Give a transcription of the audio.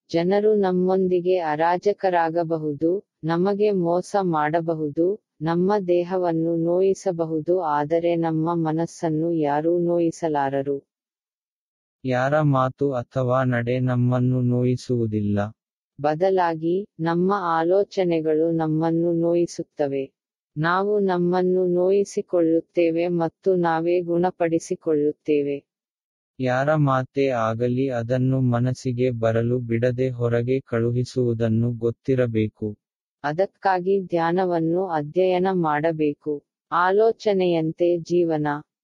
ಜನರು ನಮ್ಮೊಂದಿಗೆ ಅರಾಜಕರಾಗಬಹುದು ನಮಗೆ ಮೋಸ ಮಾಡಬಹುದು ನಮ್ಮ ದೇಹವನ್ನು ನೋಯಿಸಬಹುದು ಆದರೆ ನಮ್ಮ ಮನಸ್ಸನ್ನು ಯಾರೂ ನೋಯಿಸಲಾರರು ಯಾರ ಮಾತು ಅಥವಾ ನಡೆ ನಮ್ಮನ್ನು ನೋಯಿಸುವುದಿಲ್ಲ ಬದಲಾಗಿ ನಮ್ಮ ಆಲೋಚನೆಗಳು ನಮ್ಮನ್ನು ನೋಯಿಸುತ್ತವೆ ನಾವು ನಮ್ಮನ್ನು ನೋಯಿಸಿಕೊಳ್ಳುತ್ತೇವೆ ಮತ್ತು ನಾವೇ ಗುಣಪಡಿಸಿಕೊಳ್ಳುತ್ತೇವೆ ಯಾರ ಮಾತೇ ಆಗಲಿ ಅದನ್ನು ಮನಸ್ಸಿಗೆ ಬರಲು ಬಿಡದೆ ಹೊರಗೆ ಕಳುಹಿಸುವುದನ್ನು ಗೊತ್ತಿರಬೇಕು ಅದಕ್ಕಾಗಿ ಧ್ಯಾನವನ್ನು ಅಧ್ಯಯನ ಮಾಡಬೇಕು ಆಲೋಚನೆಯಂತೆ ಜೀವನ